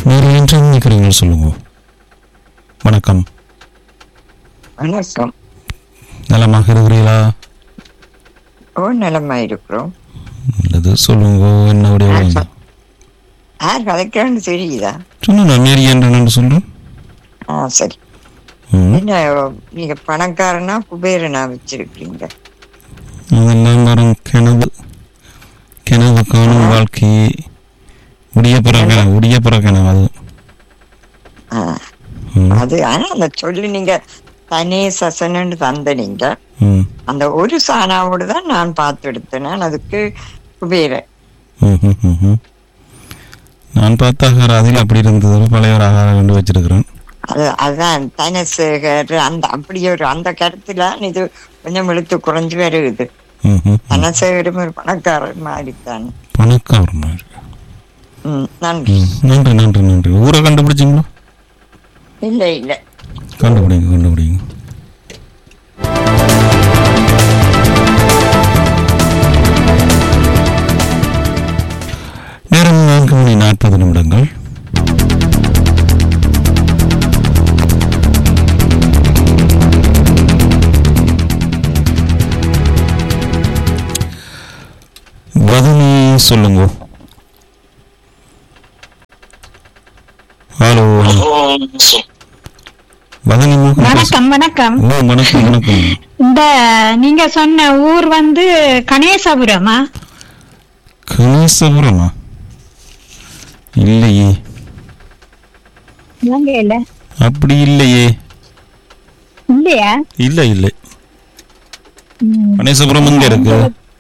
நீங்கள் என்று நினைக்கிறீர்கள் சொல்லுங்க வணக்கம் வணக்கம் நலமாக இருக்கிறீர்களா ஓ நலமா இருக்கிறோம் நல்லது சொல்லுங்க என்னுடைய யார் கதைக்கிறேன்னு தெரியுதா சொன்ன நான் மேரி என்று சொல்றேன் ஆ சரி ம். என்ன நீங்க பணக்காரனா குபேரனா வச்சிருக்கீங்க அதெல்லாம் வரும் கிணவு கிணவு காணும் வாழ்க்கையை உடைய பிறகு உடைய பிறகு அது ஆ, ம், அது ஆனா அந்த சொல்லி நீங்க தனே சசனன்னு தந்த நீங்க ம், அந்த ஒரு சானாவோடு தான் நான் பார்த்து எடுத்தேன் நான் அதுக்கு குபேரன் ம், ம், ம், ம். நான் பார்த்த அதில் அப்படி இருந்தது பழைய ஒரு ஆகாரம் கொண்டு வச்சிருக்கிறேன் அது அதுதான் தனசேகர் அந்த அப்படி ஒரு அந்த கருத்துல இது கொஞ்சம் இழுத்து குறைஞ்சு வருகுது ம், ம், ம். தனசேகரும் ஒரு பணக்காரர் மாதிரி தான் பணக்காரன் மாதிரி. ம், நன்றி ம், நன்றி நன்றி நன்றி ஊரை கண்டுபிடிச்சிங்களா இல்ல இல்ல கண்டுபிடிங்க கண்டுபிடிங்க நேரம் நான்கு மணி நாற்பது நிமிடங்கள் வதனி சொல்லுங்க ஹலோ வதனி மூக்கம் பேசு- வணக்கம் வணக்கம் ஓ வணக்கம் வணக்கம் இந்த நீங்க சொன்ன ஊர் வந்து கணேசபுரமா கணேசபுரமா இல்லையே இலங்கை இல்ல அப்படி இல்லையே இல்லையா இல்லை இல்லை ம். கணேசபுரம் எங்க இருக்கு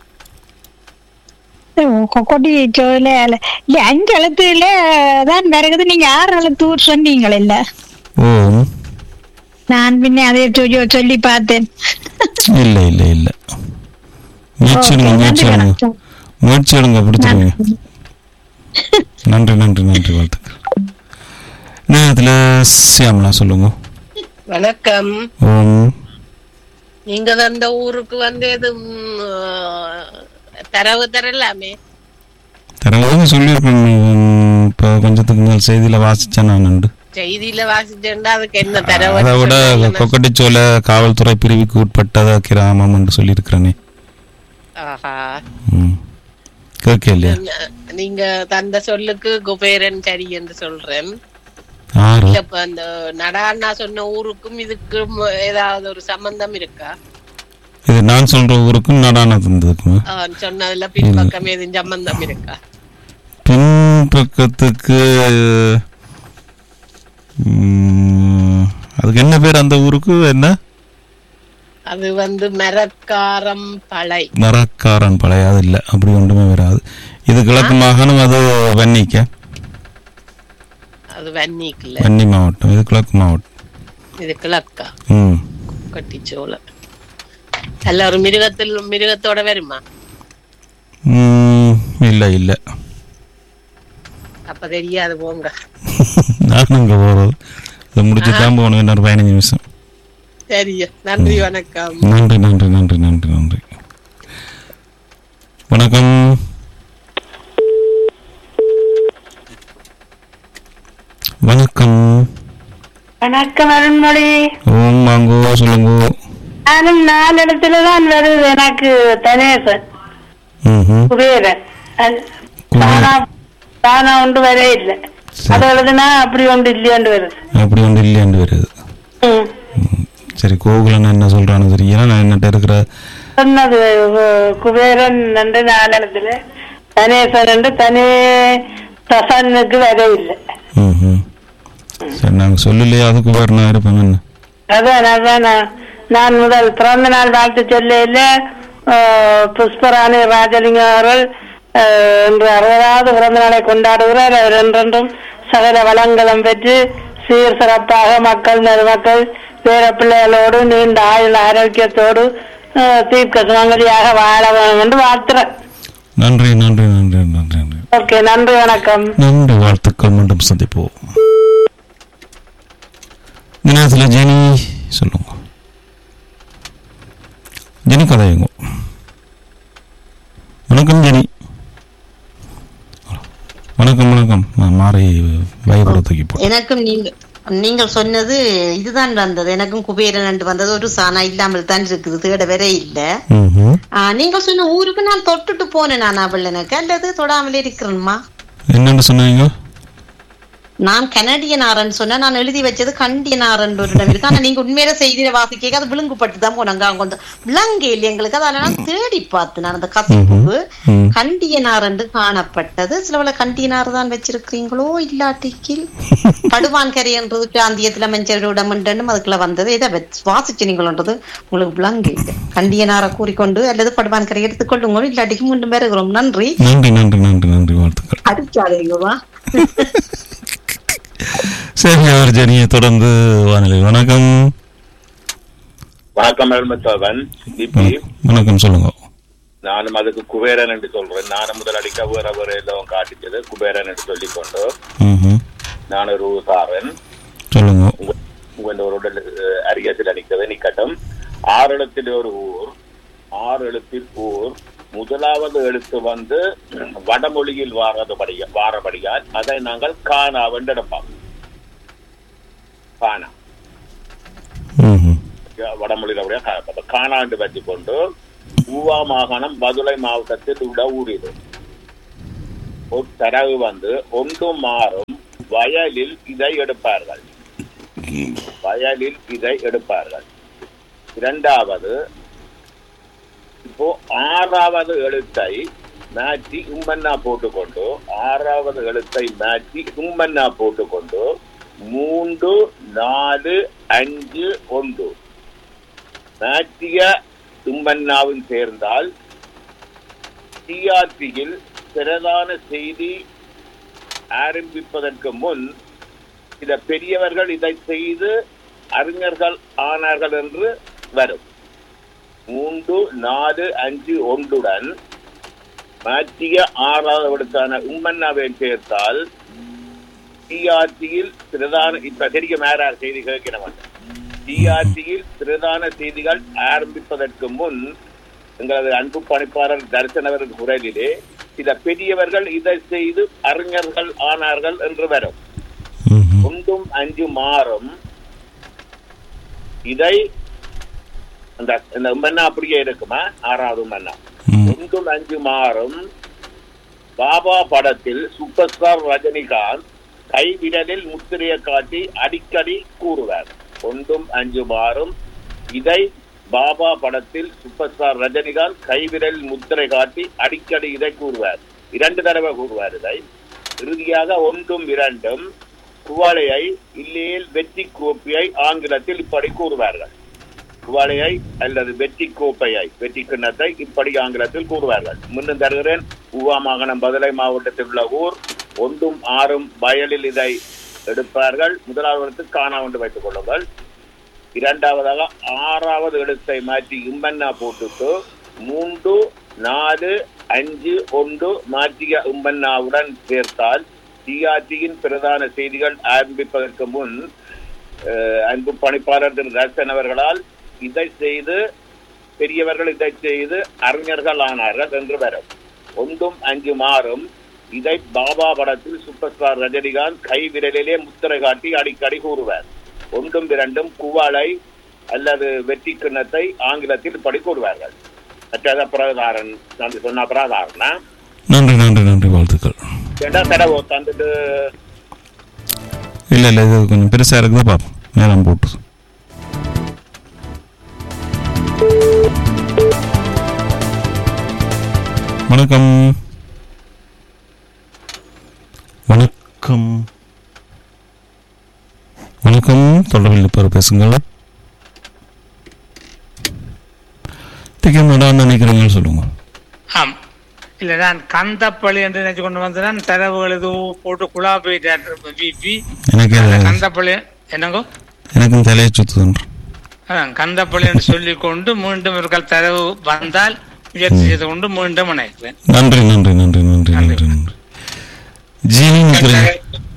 கொக்கோட்டி சோல இல்ல அஞ்சு எழுத்துல தான் வருகிறது நீங்க ஆறு எழுத்து ஊர் சொன்னீங்கள் இல்ல ஓ நான் பின்ன அதை சொல்லி சொல்லி பார்த்தேன் இல்லை இல்லை இல்லை முயற்சி எடுங்க ஓகே, முயற்சி நன்றி எடுங்க வணக்கம். முயற்சி எடுங்க பிடிச்சிருங்க நன்றி நன்றி நன்றி வாழ்த்துக்கள் நேரத்தில் சியாமலா சொல்லுங்க வணக்கம் ஓம் நீங்க அந்த ஊருக்கு வந்து இது ம், தரவு தரலாமே தரவாக சொல்லியிருக்கேன் உம், இப்போ கொஞ்சத்துக்கு மேல் செய்தியில் வாசித்தேன் நான் உண்டு செய்தியில வாசிச்சேன்டா அதுக்கு என்ன தரவு அதை விட கொக்கட்டிச்சோல காவல்துறை பிரிவுக்கு உட்பட்டதா கிராமம் என்று சொல்லியிருக்கிறேனே ஆஹா ம் கேட்க இல்லையா ந- நீங்க தந்த சொல்லுக்கு குபேரன் சரி என்று சொல்றேன் ஆறு இல்ல இப்ப அந்த நடாண்ணா சொன்ன ஊருக்கும் இதுக்கும் ஏதாவது ஒரு சம்பந்தம் இருக்கா இது நான் சொல்ற ஊருக்கும் நடான தந்ததுக்கும் அவன் சொன்னதுல பின்பக்கம் எதுவும் சம்பந்தம் இருக்கா பின்பக்கத்துக்கு ம், அதுக்கு என்ன பேர் அந்த ஊருக்கு என்ன அது வந்து மரக்காரம் பழை மரக்காரன் பழைய அது இல்லை அப்படி ஒன்றுமே வராது இது கிழக்கு மாகாணம் அது வன்னிக்க அது வன்னிக்குல வன்னி மாவட்டம் இது கிழக்கு மாவட்டம் இது கிழக்கா ம் கட்டிச்சோல அல்ல ஒரு மிருகத்தில் மிருகத்தோட வருமா ம், இல்லை இல்லை அப்ப தெரியாது போங்க நான் அங்கே போகிறது இதை முடிச்சு தான் போகணும் இன்னொரு பதினஞ்சு நிமிஷம் சரியா நன்றி வணக்கம் நன்றி நன்றி நன்றி நன்றி நன்றி வணக்கம் வணக்கம் வணக்கம் அருண்மொழி ஓம் வாங்கோ சொல்லுங்க நானும் நாலு இடத்துல தான் வருது எனக்கு தனேசன் ம் குபேரன் அது குபேரன். தானா தானா ஒன்று வரே இல்லை அது எழுதுனா அப்படி ஒன்று இல்லையாண்டு வருது அப்படி ஒன்று இல்லையாண்டு வருது ம். ம். சரி கோகுலன் என்ன சொல்றான்னு தெரியல நான் என்னட்ட இருக்கிற சொன்னது கு- குபேரன் ரெண்டு நாலு இடத்துல தனேசன் ரெண்டு தனே தசனுக்கு வரே இல்லை ம் ம் சரி நாங்கள் சொல்லலையே அதுக்கு வரணும் இருப்பேன் என்ன அதான் அதான் நான் நான் முதல் பிறந்த நாள் வாழ்த்து சொல்லையில புஷ்பராணி ராஜலிங்கம் அவர்கள் ஆஹ், இன்று அறுபதாவது பிறந்த நாளை கொண்டாடுகிறார் அவர் என்றென்றும் சகல வளங்களும் பெற்று சீர் சிறப்பாக மக்கள் நெருமக்கள் பேர பிள்ளைகளோடு நீண்ட ஆயுள் ஆரோக்கியத்தோடு ஆஹ், தீர்க்க சுமங்கலியாக வாழ வேண்டும் என்று வாழ்த்துறேன் நன்றி நன்றி நன்றி நன்றி நன்றி ஓகே நன்றி வணக்கம் நன்றி வாழ்த்துக்கள் மீண்டும் சந்திப்போம் இந்த நேரத்தில் ஜெனி சொல்லுங்க ஜெனி கதையுங்க வணக்கம் ஜெனி வணக்கம் வணக்கம் நான் மாறி மாறி பயபுரம் தூக்கி போட்டு எனக்கும் நீங்க நீங்கள் சொன்னது இதுதான் வந்தது எனக்கும் குபேரன் என்று வந்தது ஒரு சானா இல்லாமல் தான் இருக்குது தேட வர இல்ல ம்ஹும். ஆ, நீங்கள் சொன்ன ஊருக்கு நான் தொட்டுட்டு போனேன் நான் அவள் எனக்கு அல்லது தொடாமலே இருக்கிறேன்மா என்னன்னு சொன்னீங்க நான் கனடியன் ஆரன் சொன்னா நான் எழுதி வச்சது கண்டியன் ஆரன் ஒரு இடம் இருக்கு ஆனா நீங்க உண்மையில செய்தியில வாசிக்க அது விழுங்குப்பட்டு தான் போனாங்க அவங்க வந்து விளங்கு இல்லை எங்களுக்கு அதனால நான் தேடி பார்த்தேன் நான் அந்த கசிப்பு ம். கண்டியனார் என்று காணப்பட்டது சிலவள கண்டியனார் தான் வச்சிருக்கிறீங்களோ இல்லாட்டிக்கு படுவான்கரை என்றது பிராந்தியத்துல மஞ்சள் மண்டனும் அதுக்குள்ள வந்தது இதை வச்சு- வாசிச்சு நீங்களோன்றது உங்களுக்கு விளங்கு இல்லை கண்டியனாரை கூறிக்கொண்டு அல்லது படுவான்கரை எடுத்துக்கொள்ளுங்க இல்லாட்டிக்கு மீண்டும் வருகிறோம் நன்றி நன்றி நன்றி நன்றி நன்றி வாழ்த்துக்கள் அடிக்காதீங்கம்மா சரி அவர் ஜெனியை தொடர்ந்து வானிலை வணக்கம் வணக்கம் மேல்மத்தவன் டிபி வணக்கம். வணக்கம் சொல்லுங்க நானும் அதுக்கு குபேரன் என்று சொல்றேன் நானும் முதல் அடிக்க வேற வேற எல்லாம் காட்டிச்சது குபேரன் என்று சொல்லிக் கொண்டு ம்ஹும். நான் ஒரு ஊசாரன் சொல்லுங்க உங்க உங்க ஒரு உடல் அஹ், அரியத்தில் அடிக்கிறது நிக்கட்டும் ஆறு எழுத்தில் ஒரு ஊர் ஆறு எழுத்தில் ஊர் முதலாவது எழுத்து வந்து வடமொழியில் வாரதுபடியா வாரபடியால் அதை நாங்கள் காணா வென்றெடுப்போம் காணா ம்ஹும். வடமொழியில் அப்படியே கா- அப்ப காணாண்டு வச்சு கொண்டு ஊவா மாகாணம் மதுரை மாவட்டத்தில் உள்ள ஊர் இது ஒரு தரவு வந்து ஒன்று மாறும் வயலில் இதை எடுப்பார்கள் வயலில் இதை எடுப்பார்கள் இரண்டாவது இப்போ ஆறாவது எழுத்தை மாற்றி உம்மன்னா போட்டுக்கொண்டு ஆறாவது எழுத்தை மாற்றி உம்மன்னா போட்டுக்கொண்டு மூன்று நாலு அஞ்சு ஒன்று மாற்றிய தும்பன்னாவும் சேர்ந்தால் டிஆர்பியில் பிரதான செய்தி ஆரம்பிப்பதற்கு முன் சில பெரியவர்கள் இதை செய்து அறிஞர்கள் ஆனார்கள் என்று வரும் மூன்று நாலு அஞ்சு ஒன்றுடன் மாற்றிய ஆறாவது விடத்தான உம்மன்னாவை சேர்த்தால் டிஆர்டியில் பிரதான இப்ப தெரிய மேற செய்தி கேட்கிற மாட்டேன் டிஆர்டியில் பிரதான செய்திகள் ஆரம்பிப்பதற்கு முன் எங்களது அன்பு பணிப்பாளர் தரிசனவரின் குரலிலே சில பெரியவர்கள் இதை செய்து அறிஞர்கள் ஆனார்கள் என்று வரும் ம்ஹும். ஒன்றும் அஞ்சு மாறும் இதை அந்த இந்த மன்னா அப்படியே இருக்குமா ஆறாவது மன்னா ம். ஒன்றும் அஞ்சு மாறும் பாபா படத்தில் சூப்பர் ஸ்டார் ரஜினிகாந்த் கைவிரலில் முத்திரையை காட்டி அடிக்கடி கூறுவார் ஒன்றும் அஞ்சு மாறும் இதை பாபா படத்தில் சூப்பர் ஸ்டார் ரஜினிகாந்த் கைவிரல் முத்திரை காட்டி அடிக்கடி இதை கூறுவார் இரண்டு தடவை கூறுவார் இதை இறுதியாக ஒன்றும் இரண்டும் குவாலையை இல்லையேல் வெற்றி கோப்பையை ஆங்கிலத்தில் இப்படி கூறுவார்கள் குவாலையை அல்லது வெற்றி கோப்பையை வெற்றி கிண்ணத்தை இப்படி ஆங்கிலத்தில் கூறுவார்கள் முன்னும் தருகிறேன் உவா மாகாணம் பதுளை மாவட்டத்தில் உள்ள ஊர் ஒன்றும் ஆறும் வயலில் இதை எடுப்பார்கள் முதலாவது காணா என்று வைத்துக் கொள்ளுங்கள் இரண்டாவதாக ஆறாவது எழுத்தை மாற்றி இம்பன்னா போட்டுட்டு மூன்று நாலு அஞ்சு ஒன்று மாற்றிய இம்பன்னாவுடன் சேர்த்தால் டிஆர்டியின் பிரதான செய்திகள் ஆரம்பிப்பதற்கு முன் அஹ், அன்பு பணிப்பாளர் திரு ரசன் அவர்களால் இதை செய்து பெரியவர்கள் இதை செய்து அறிஞர்கள் ஆனார்கள் என்று வரும் ஒன்றும் அஞ்சு மாறும் இதை பாபா படத்தில் சூப்பர் ஸ்டார் ரஜினிகாந்த் கை விரலிலே முத்திரை காட்டி அடிக்கடி கூறுவார் ஒன்றும் இரண்டும் குவாலை அல்லது வெற்றி கிண்ணத்தை ஆங்கிலத்தில் இப்படி கூறுவார்கள் மற்றது பிரதாரன் நான் சொன்ன பிரதாரனா நன்றி நன்றி நன்றி வாழ்த்துக்கள் ஏண்டா தடவை தந்துட்டு இல்லை இல்லை இது கொஞ்சம் பெருசாக இருக்குதா பார்ப்போம் நேரம் போட்டு வணக்கம் வணக்கம் வணக்கம் தொடர்பில் இருப்பவர் பேசுங்கள் டிக்கெட் நடான்னு நினைக்கிறீங்கன்னு சொல்லுங்க ஆம் இல்ல நான் கந்தப்பள்ளி என்று நினைச்சு கொண்டு வந்தேன் தரவுகள் எதுவும் போட்டு குழா போயிட்டார் பிபி எனக்கு கந்தப்பள்ளி என்னங்கோ எனக்கும் தலையை சுத்துதுன்ற அதான் கந்தப்பள்ளி என்று சொல்லிக் கொண்டு மீண்டும் ஒரு தரவு வந்தால் முயற்சி செய்து கொண்டு மீண்டும் இணைக்கிறேன் நன்றி நன்றி நன்றி நன்றி நன்றி நன்றி ஜீனி நிற்கிறேன்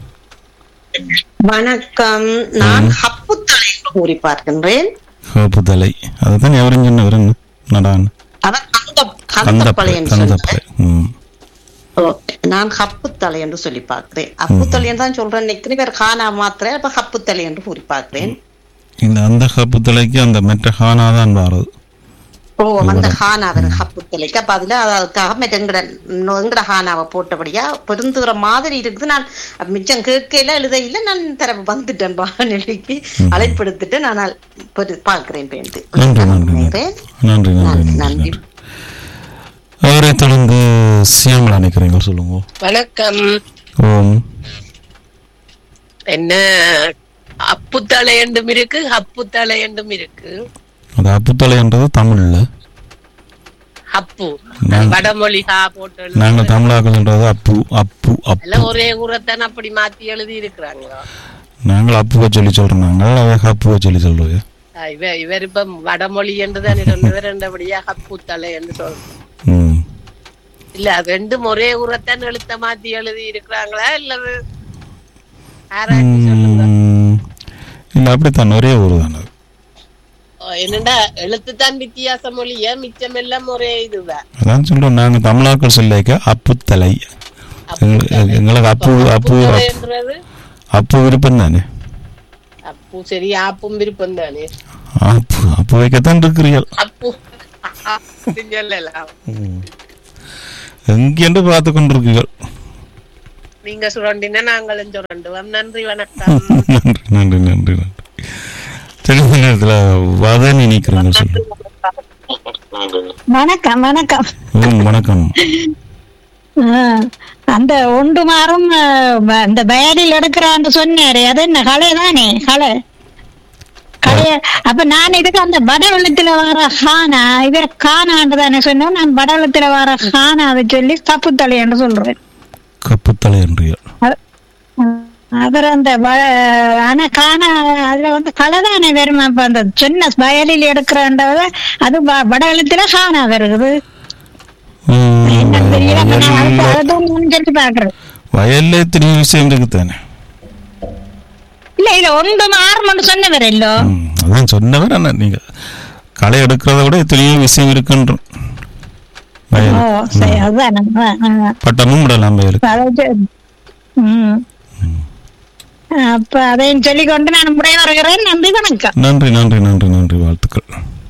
வணக்கம் நான் ஹப்பு தலைப்பு கூறி பார்க்கின்றேன் ஹோப்பு தலை அதுதான் எவரும் சொன்னவர் என்ன நடான்னு அதான் கந்த கந்தப்பளை கந்தப்பழையன் கந்தப்பளை ம் ஓகே. நான் ஹப்புத்தலை என்று சொல்லி பார்க்கிறேன் அப்புத்தலை என்று தான் சொல்றேன் நினைக்கிறேன் வேற காணா மாத்திரை அப்ப ஹப்புத்தலை என்று கூறி பார்க்கிறேன் இந்த அந்த கப்பு தலைக்கு அந்த மெட்ட ஹானா தான் வாரது ஓ அந்த ஹானாவர் ஹப்புத்தலைக்கு அப்ப அதுல அதுக்காக மற்ற எங்கட எங்கட ஹானாவை போட்டபடியா பொருந்துகிற மாதிரி இருக்குது நான் மிச்சம் கேட்கையில எழுதையில நான் தர வந்துட்டேன் வானிலைக்கு அழைப்படுத்திட்டு நான் பொரு- பார்க்கிறேன் பேருந்து நன்றி நன்றி நன்றி நன்றி நன்றி நன்றி நன்றி அவரை தொடர்ந்து சியாமலா நினைக்கிறீங்க சொல்லுங்க வணக்கம் ஓம் என்ன அப்பு தலையண்டும் இருக்கு அப்பு தலையண்டும் இருக்கு அது அப்புத்தலைன்றது தமிழ்ல அப்பு நான்- வடமொழி ஹா போட்டு நாங்கள் தமிழாக்கள்ன்றது அப்பு அப்பு அப்பு எல்லாம் ஒரே ஊரத்தான் அப்படி மாத்தி எழுதி இருக்கிறாங்களா நாங்கள் அப்புவை சொல்லி சொல்றோம் நாங்கள் அவை அப்புவை சொல்லி சொல்றோம் இவ இவர் இப்ப வடமொழி என்று தான் சொன்னவர் ரெண்டபடியா அப்பு தலை என்று சொல்றோம் ம் இல்ல ரெண்டும் ஒரே ஊரத்தான் எழுத்த மாத்தி எழுதி இருக்கிறாங்களா இல்ல ஆராய்ச்சி சொல்லுங்க ம், இல்ல அப்படித்தான் ஒரே ஊர் தான் அது ஓ, என்னடா எழுத்துத்தான் வித்தியாசம் மொழிய மிச்சம் எல்லாம் ஒரே இதுதான் அதான் சொல்றோம் நாங்க தமிழாக்கள் சொல்லிக்க அப்புத்தலை எங்களுக்கு எங்களுக்கு அப்பு அப்பு தலைன்றது அப்பு விருப்பம் தானே அப்பு சரி ஆப்பும் விருப்பம் தானே அப்பு அப்பு வைக்கத்தான் இருக்கிறீர்கள் அப்பு அப்படின்னு சொல்லலாம் எங்கென்று பார்த்து கொண்டிருக்கீர்கள் நீங்க சுரண்டினா நாங்களும் சுரண்டுவோம் நன்றி வணக்கம் நன்றி நன்றி நன்றி நன்றி சரி இந்த நேரத்தில் வதனி நிற்கிறீங்க சொல்லு வணக்கம் வணக்கம் ம் வணக்கம் ஆ, அந்த ஒன்று மாறும் ஆ, வ- அந்த வயலில் எடுக்கிறான்னு சொன்னாரு அது என்ன களை தானே களை களைய அப்ப நான் இதுக்கு அந்த வடவெள்ளத்துல வர ஹானா இவர் காணான்னு தானே சொன்னோம் நான் வடவெள்ளத்துல வர ஹானாவை சொல்லி தப்புத்தலைன்னு சொல்றேன் கப்புத்தலை என்றீர்கள் அ- அவர் அந்த வ- ஆனா காண அதுல வந்து களை தானே வருமா அப்ப அந்த சின்ன வயலில் எடுக்கிறான்றத அது வ- வடவெள்ளத்துல ஹானா வருது ம், என்ன தெரியல அப்ப நான் அதுக்கு வயல்ல அதைதான் நான் சொல்லி பாக்குறேன் வயல்ல எத்தனையோ விஷயம் இருக்கு தானே இல்ல இல்ல ஒன்று மாறும்னு சொன்னவர் இல்லோ ம், அதான் சொன்னவர் என்ன நீங்க களை எடுக்கிறத விட எத்தனையோ விஷயம் இருக்குன்ற வயல் ஓ சரி அதுதான் ஆ, ஆ. பட்டமும் விடலாம் வயலுக்கு அதாவது ம் அப்ப அதையும் சொல்லிக் கொண்டு நான் முறை வருகிறேன் நன்றி வணக்கம் நன்றி நன்றி நன்றி நன்றி வாழ்த்துக்கள்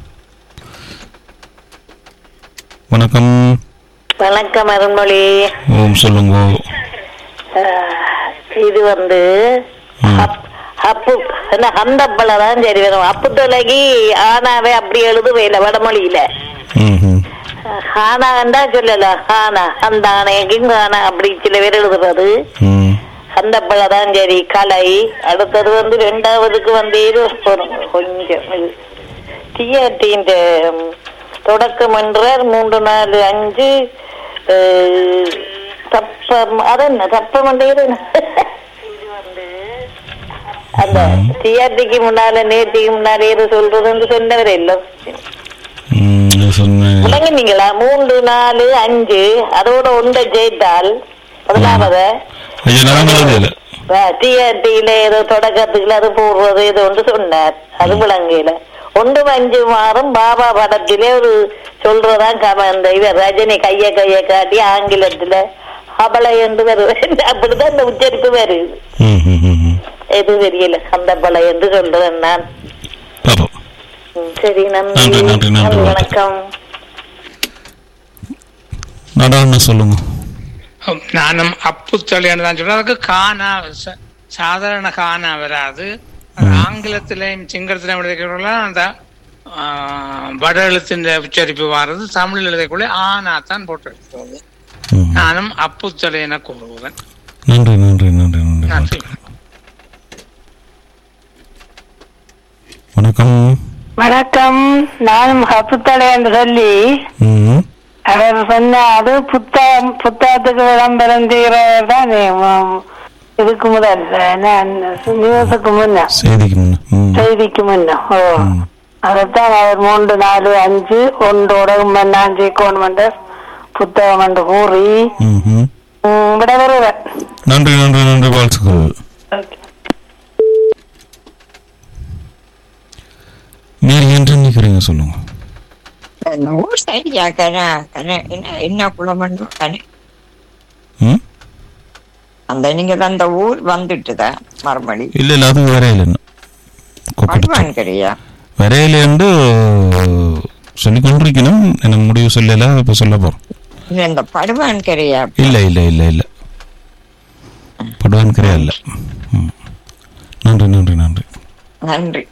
வணக்கம் வணக்கம் அருண்மொழி ஓம் சொல்லுங்க அஹ், இது வந்து ம். அப்- அப்பு என்ன அந்தப்பழ தான் சரி வரும் அப்பு தொலைகி ஆனாவே அப்படி எழுதுவேல வடமொழியில ம் ம் ஆனாண்டா சொல்லலாம் ஆனா அந்த ஆணையக்கும் ஆனா அப்படி சில பேர் எழுதுறது ம் அந்த தான் சரி கலை அடுத்தது வந்து ரெண்டாவதுக்கு வந்து இது ஒரு கொஞ்சம் இது டிஆர்டியின் தொடக்கம் என்றார் மூன்று நாலு அஞ்சு அஹ், தப்பம் அது என்ன தப்பம் என்றது என்ன? அந்த டிஆர்டிக்கு முன்னால நேர்த்திக்கு முன்னால ஏதோ சொல்றதுன்னு சொன்னவர் இல்லை ம், இது சொன்னேன் விளங்குனீங்களா மூன்று நாலு அஞ்சு அதோட ஒன்றை ஜெயித்தால் முதலாவது ஐயா நான் எழுதல டிஆர்டியில ஏதோ தொடக்கத்துக்குள்ள அது போடுறது ஏதோ ஒன்று சொன்னார் அது விளங்கையில ஒன்று அஞ்சு மாறும் பாபா படத்திலே ஒரு சொல்றதான் கம இந்த இவர் ரஜினி கைய கைய காட்டி ஆங்கிலத்துல அபலை என்று வருது அப்படிதான் இந்த உச்சரிப்பு வருது ம் ம் ம் ம் எது தெரியல அந்த பலை என்று சொல்றேன் நான் பாப்போம் ம், சரி நன்றி நன்றி, நன்றி, நன்றி, வணக்கம் நடான்னு சொல்லுங்க நானும் அப்பு தொழில்னு தான் சொல்றேன் அதுக்கு காணா ச- சாதாரண காணா வராது அது ஆங்கிலத்திலையும் சிங்களத்திலையும் எழுதிக்கிறோம்ல அந்த ஆ, வட எழுத்தின் உச்சரிப்பு வர்றது தமிழ் எழுதக்குள்ள ஆனா தான் போட்டு எடுக்கிறது ம். நானும் அப்பு தொழில் கூறுவேன் நன்றி நன்றி நன்றி நன்றி நன்றி வணக்கம் வணக்கம் நானும் ஹப்புத்தலை என்று சொல்லி ம் அவர் சொன்ன அது புத்தகம் புத்தகத்துக்கு விளம்பரம் செய்கிறவர் தான் இதுக்கு முதல் நான் நியூஸுக்கு முன்ன செய்திக்கு முன்ன ம் செய்திக்கு முன்ன ஓ அதைத்தான் அவர் மூன்று நாலு அஞ்சு ஒன்றோட நான் ஜெயிக்கணும் புத்தகம் என்று கூறி ம் ம் ம், விட வருவேன் நன்றி நன்றி நன்றி வாழ்த்துக்கள் நீங்க என்று நினைக்கிறீங்க சொல்லுங்க என்னவோ சரியா கன கன என்ன என்ன குளமண்டோ கன அந்த நீங்க அந்த ஊர் வந்துட்டுதா மறுபடி இல்ல இல்ல அது வரையில இன்னும் கொக்கட்டிச்சோலை படுவான்கரையா வரையில என்று சொல்லி கொண்டிருக்கணும் எனக்கு முடிவு சொல்லல இப்ப சொல்ல போறோம் இல்ல இந்த படுவான்கரையா இல்ல இல்ல இல்ல இல்ல படுவான் கிடையாது இல்ல ம். நன்றி நன்றி நன்றி நன்றி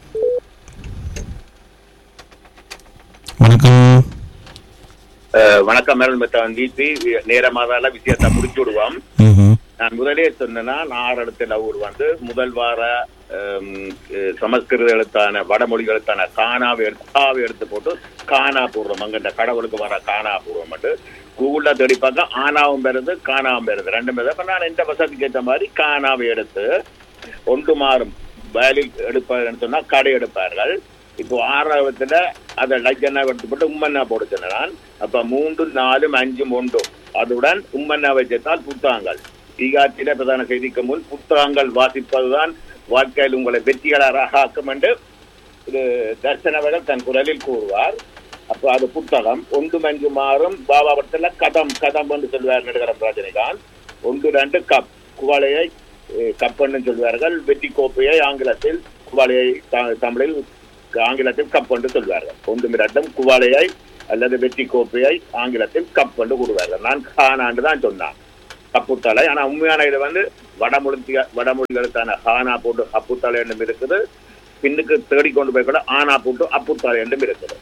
வணக்கம் அஹ், வணக்கம் மேடம் மச்சான் தீபி நேரமாக விஷயத்தை முடிச்சு விடுவோம் ம்ஹும். நான் முதலே சொன்னேன்னா நாரடத்துல ஊர் வந்து முதல் வார ஹம், அஹ், சமஸ்கிருத எழுத்தான வடமொழி எழுத்தான கானாவை எடுத்து காவை எடுத்து போட்டு கானா பூர்வம் அங்க இந்த கடவுளுக்கு வர கானா பூர்வம் கூகுள்ல தேடி பார்த்தா ஆனாவும் பெறுது காணாவும் பெறுது ரெண்டும் பெறுது அப்ப நான் இந்த வசதிக்கு ஏற்ற மாதிரி கானாவை எடுத்து ஒன்று மாறும் வயலில் எடுப்பார்கள் சொன்னா கடை எடுப்பார்கள் இப்போ ஆறாவதுல அதை லஜ்ஜனா எடுத்து போட்டு உம்மன்னா போட சொன்னான் அப்ப மூன்று நாலும் அஞ்சும் ஒன்று அதுடன் உம்மன்னா வச்சிருந்தால் புத்தகங்கள் ஈகாத்தில பிரதான செய்திக்கு முன் புத்தகங்கள் வாசிப்பதுதான் வாழ்க்கையில் உங்களை வெற்றியாளராக ஆக்கும் என்று திரு தர்சனவர்கள் தன் குரலில் கூறுவார் அப்ப அது புத்தகம் ஒன்று மஞ்சு மாறும் பாபாபுரத்துல கதம் கதம் என்று சொல்வார் நடுகரம் ரஜினிகாந்த் ஒன்று ரெண்டு கப் குவளையை அஹ், கப்பன்னு சொல்வார்கள் வெற்றி கோப்பையை ஆங்கிலத்தில் குவளையை த- தமிழில் ஆங்கிலத்தில் கப் என்று சொல்வார்கள் ஒன்று இரண்டும் குவளையை அல்லது வெற்றி கோப்பையை ஆங்கிலத்தில் கப் என்று கூறுவார்கள் நான் கானாண்டு தான் சொன்னான் கப்புத்தலை ஆனா உண்மையான இது வந்து வடமொழி வடமொழிகளுக்கான ஹானா போட்டு அப்புத்தலை என்றும் இருக்குது பின்னுக்கு தேடி கொண்டு போய் கூட ஆனா போட்டு அப்புத்தலை என்றும் இருக்குது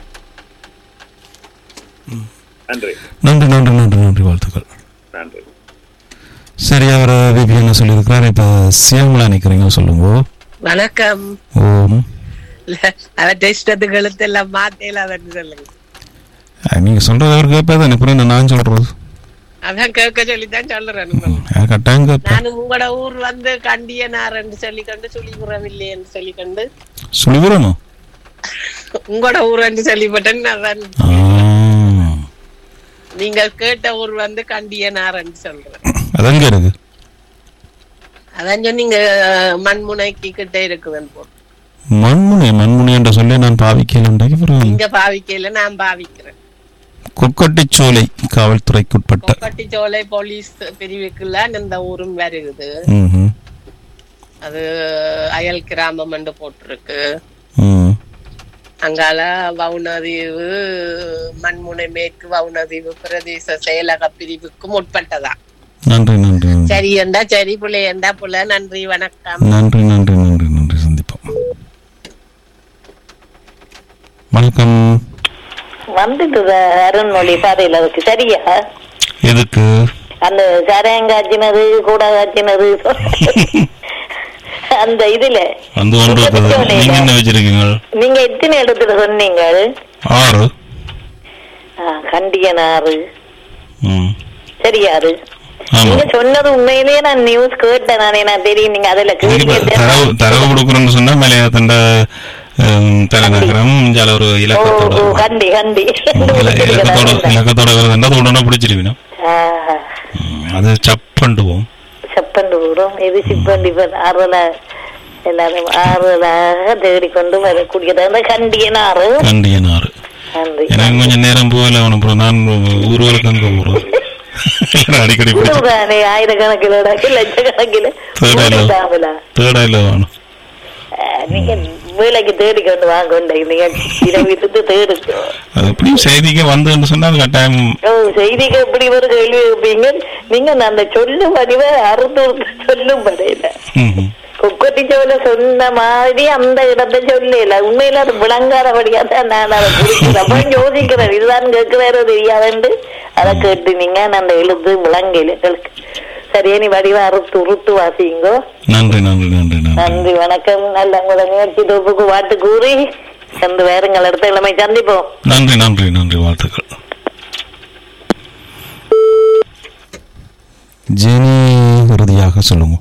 நன்றி நன்றி நன்றி நன்றி நன்றி வாழ்த்துக்கள் நன்றி சரி அவர் விபி என்ன சொல்லியிருக்கிறார் இப்ப சியாமலா நிக்கிறீங்க சொல்லுங்க வணக்கம் ஓம் அவற்றை இஷ்டத்துக்கு எழுத்தெல்லாம் மாத்தேல அதன்னு சொல்லுங்க அஹ், நீங்க சொல்றது அவர் கேட்பாதான் அப்புறம் என்ன நான் சொல்றது அதான் கேட்க சொல்லித்தான் சொல்றேன் யார் கட்டாயம் கேட்பேன் நானும் உங்களோட ஊர் வந்து கண்டியனார்ன்னு சொல்லி கண்டு சுழிபுரம் இல்லையன்னு சொல்லி கண்டு சொல்லிவிடணும் உங்களோட ஊர் என்று சொல்லிப்பட்டேன் அதான் ஆ, நீங்கள் கேட்ட ஊர் வந்து கண்டியனார்ன்னு சொல்றேன் அது அங்க இருக்கு அதான் சொன்னீங்க மண்முனைக்கு கிட்ட இருக்குதுன்னு போட்டு மண்முனை மண்முனை என்ற சொல்லி நான் பாவிக்கல அப்புறம் இங்க பாவிக்கையில நான் பாவிக்கிறேன் கொக்கட்டிச்சோலை காவல்துறைக்குட்பட்ட கொக்கட்டிச்சோலை போலீஸ் பிரிவுக்குள்ள இந்த ஊரும் வருகுது ம்ஹும். அது அயல் கிராமம் என்று போட்டிருக்கு ம். அங்கால வவுனதீவு மண்முனை மேற்கு வவுனதீவு பிரதேச செயலக பிரிவுக்கும் உட்பட்டதா நன்றி நன்றி நன்றி. சரி என்றா சரி புள்ளை என்றா புள்ள நன்றி வணக்கம் நன்றி நன்றி நன்றி நன்றி சந்திப்போம் வணக்கம் வந்துட்டு அருண்மொழி பாதையில அதுக்கு சரியா எதுக்கு அந்த சாராயம் காய்ச்சினது கூட காய்ச்சினது அந்த இதுல வந்து கொண்டு இருக்குது நீங்க என்ன வச்சிருக்கீங்க நீங்க எத்தனை இடத்துல சொன்னீங்க ஆறு ஆ, கண்டியனாறு ம். சரியாரு ஆமா நீங்க சொன்னது உண்மையிலேயே நான் நியூஸ் கேட்டேன் நானே நான் தெரியும் நீங்க அதுல நீங்க இப்ப கேட்டீங்க தரவு தரவு கொடுக்குறோம்னு சொன்னா மலையாளத்தண்ட தலைநகரம் இஞ்சால ஒரு ஓ இலக்கத்தோட ஓ, கண்டி கண்டி இல- இலக்கத்தோட இலக்கத்தோட வருதுன்னா அது உடனே பிடிச்சிருவினா ஆஹா. அது சப்பண்டுவோம் செப்பண்டு விடும் இது சிப்பண்டி ஆறுல எல்லாரும் ஆறுலாக தேடிக்கொண்டு வரக்கூடியது அந்த கண்டியனாறு கண்டியனாறு நன்றி எனக்கு கொஞ்சம் நேரம் போகல அவன் அப்புறம் நான் ஊர்வலுக்கு அங்க போறோம் அடிக்கடி பிடிச்சு இதுதானே ஆயிரக்கணக்கில் இடக்கு லட்சக்கணக்கில் தேடல தாமலா தேடா இல்ல வேணும் நீங்க வேலைக்கு தேடிக்கொண்டு வாங்க நீங்க இரவிட்டு தேடுச்சு அது எப்படியும் செய்திக்கு வந்துன்னு சொன்னா அது கட்டாயம் ஓ செய்திக்கு எப்படி ஒரு கேள்வி வைப்பீங்க நீங்க அந்த சொல்லும் வடிவ அறுத்து சொல்லும் வரையில ம்ஹும். குக்கட்டி சோல சொன்ன மாதிரி அந்த இடத்தை சொல்லல உண்மையில அது விளங்காதபடியா தான் நான் அதை புரிக்கிறேன் அப்ப யோசிக்கிறேன் இதுதான் கேட்கிறாரோ தெரியாதுண்டு அதை கேட்டு நீங்க நான் அந்த எழுத்து விளங்கல சரியா நீ வடிவ அறுத்து உருட்டு வாசிங்கோ நன்றி நன்றி நன்றி நன்றி நன்றி வணக்கம் நல்ல உங்களை முயற்சி தொகுப்புக்கு வாட்டு கூறி சென்று வேறுங்கள் அடுத்த இளமை சந்திப்போம் நன்றி நன்றி நன்றி வாழ்த்துக்கள் ஜெனி உறுதியாக சொல்லுங்க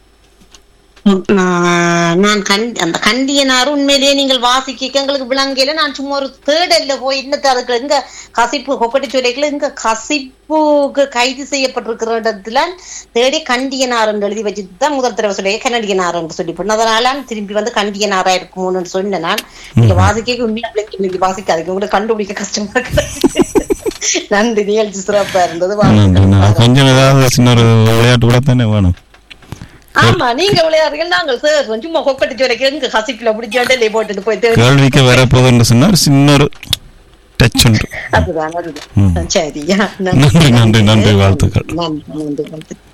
நான் நான் கண் அந்த கண்டியனார் உண்மையிலேயே நீங்கள் வாசிக்க எங்களுக்கு விளங்கையில நான் சும்மா ஒரு தேடல்ல போய் என்னத்து அதுக்கு எங்க கசிப்பு கொக்கட்டி சொல்லிக்கல இங்க கசிப்புக்கு கைது செய்யப்பட்டிருக்கிற இடத்துல தேடி கண்டியனார் என்று எழுதி வச்சுட்டு தான் முதல் தடவை சொல்லி கனடியனார் என்று சொல்லி போனேன் அதனால நான் திரும்பி வந்து கண்டியனாரா இருக்குமோன்னு சொன்னேன் நான் நீங்க வாசிக்க உண்மையா பிள்ளைங்க இன்னைக்கு வாசிக்காதீங்க உங்களுக்கு கண்டுபிடிக்க கஷ்டமா இருக்கு நன்றி நிகழ்ச்சி சிறப்பா இருந்தது நன்றி வாழ்த்துக்கள். நன்றி. கொஞ்சம் ஏதாவது சின்ன ஒரு விளையாட்டு கூட தானே வேணும் ஆமா நீங்க விளையாடுறீங்க நாங்கள் சார் சும்மா கொக்கட்டு வரைக்கும் எங்க கசிப்புல பிடிச்சோண்டே போட்டுட்டு போய் தேடி கேள்விக்கு வரப்போகுதுன்னு சொன்னா ஒரு சின்ன ஒரு டச் உண்டு அதுதான் ம். அதுதான் சரியா நன்றி நன்றி நன்றி வாழ்த்துக்கள் நன்றி நன்றி நன்றி